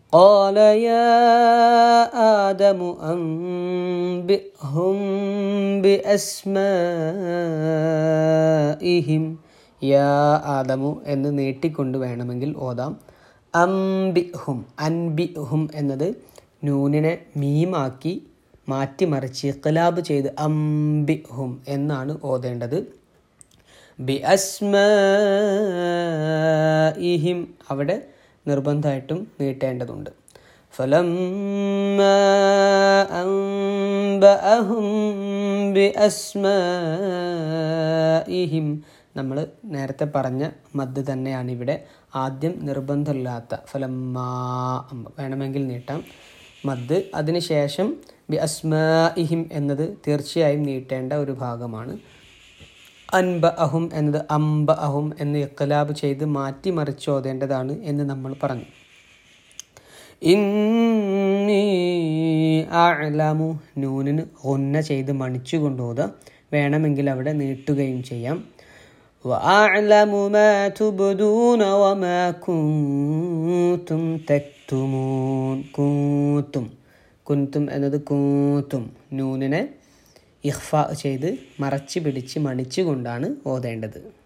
قال يا آدم أنبئهم بأسمائهم യാ ആദമു എന്ന് നീട്ടിക്കൊണ്ട് വേണമെങ്കിൽ ഓതാം അംബിഹും അൻബിഹും എന്നത് നൂനിനെ മീമാക്കി മാറ്റിമറിച്ച് ഇഖ്ലാബ് ചെയ്ത് അംബിഹും എന്നാണ് ഓതേണ്ടത് ബി അസ്മഇഹിം അവിടെ നിർബന്ധമായിട്ടും നീട്ടേണ്ടതുണ്ട് فلما أنبأهم بأسمائهم നമ്മൾ നേരത്തെ പറഞ്ഞ മദ് തന്നെയാണ് ഇവിടെ ആദ്യം നിർബന്ധമില്ലാത്ത ഫലമ്മാ വേണമെങ്കിൽ നീട്ടാം മദ് അതിനുശേഷം ബി അസ്മാഇഹിം എന്നത് തീർച്ചയായും നീട്ടേണ്ട ഒരു ഭാഗമാണ് അൻബ അഹും എന്നത് അംബ അഹും എന്ന് ഇഖ്ലാബ് ചെയ്ത് മാറ്റി മറിച്ച് ഓതേണ്ടതാണ് എന്ന് നമ്മൾ പറഞ്ഞു ഇന്നി അലമു നൂനിന് ഒന്ന ചെയ്ത് മണിച്ചു കൊണ്ടോത വേണമെങ്കിൽ അവിടെ നീട്ടുകയും ചെയ്യാം وأعلم ما تبدون وما كنتم تكتمون كنتم കുന്തും എന്നത് കൂത്തും നൂനിനെ ഇഹ്ഫ ചെയ്ത് മറച്ച് പിടിച്ച് മണിച്ചുകൊണ്ടാണ് ഓതേണ്ടത്